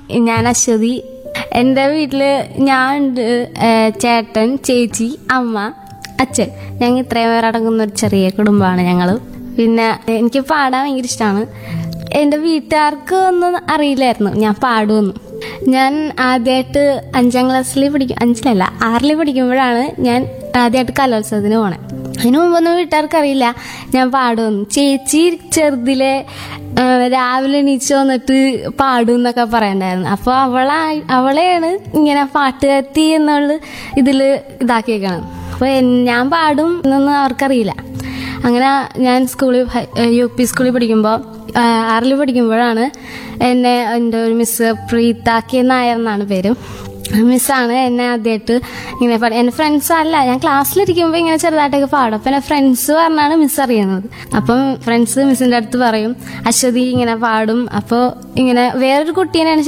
ഞാൻ അശ്വതി എൻ്റെ വീട്ടില് ഞാൻ ഉണ്ട് ഏഹ് ചേട്ടൻ ചേച്ചി അമ്മ അച്ഛൻ ഞങ്ങൾ ഇത്രയും പേരടങ്ങുന്ന ഒരു ചെറിയ കുടുംബമാണ് ഞങ്ങൾ പിന്നെ എനിക്ക് പാടാൻ ഭയങ്കര ഇഷ്ടമാണ് എൻ്റെ വീട്ടുകാർക്ക് ഒന്നും അറിയില്ലായിരുന്നു ഞാൻ പാടുമെന്ന് ഞാൻ ആദ്യമായിട്ട് അഞ്ചാം ക്ലാസ്സിൽ പഠിക്കും അഞ്ചിലല്ല ആറിൽ പഠിക്കുമ്പോഴാണ് ഞാൻ ആദ്യമായിട്ട് കലോത്സവത്തിന് പോണേ അതിന് മുമ്പൊന്നും വീട്ടുകാർക്ക് അറിയില്ല ഞാൻ പാടുമെന്ന് ചേച്ചി ചെറുതിലെ ആ, രാവിലെ എണീച്ച് വന്നിട്ട് പാടും എന്നൊക്കെ പറയണ്ടായിരുന്നു അപ്പോൾ അവളാ അവളെയാണ് ഇങ്ങനെ പാട്ടുകാരത്തി എന്നുള്ള ഇതിൽ ഇതാക്കിയേക്കണം അപ്പോൾ ഞാൻ പാടും എന്നൊന്നും അവർക്കറിയില്ല അങ്ങനെ ഞാൻ സ്കൂളിൽ ഹൈ- യു പി സ്കൂളിൽ പഠിക്കുമ്പോൾ ആറിൽ പഠിക്കുമ്പോഴാണ് എന്നെ എൻ്റെ ഒരു മിസ് പ്രീതാക്കി നായർ എന്നാണ് പേര് മിസ്സാണ് എന്നെ ആദ്യമായിട്ട് ഇങ്ങനെ പാടി എൻ്റെ ഫ്രണ്ട്സ് അല്ല ഞാൻ ക്ലാസ്സിലിരിക്കുമ്പോൾ ഇങ്ങനെ ചെറുതായിട്ടൊക്കെ പാടും അപ്പം എൻ്റെ ഫ്രണ്ട്സ് പറഞ്ഞാണ് മിസ് അറിയുന്നത് അപ്പം ഫ്രണ്ട്സ് മിസ്സിൻ്റെ അടുത്ത് പറയും അശ്വതി ഇങ്ങനെ പാടും അപ്പോൾ ഇങ്ങനെ വേറൊരു കുട്ടീനെയാണ്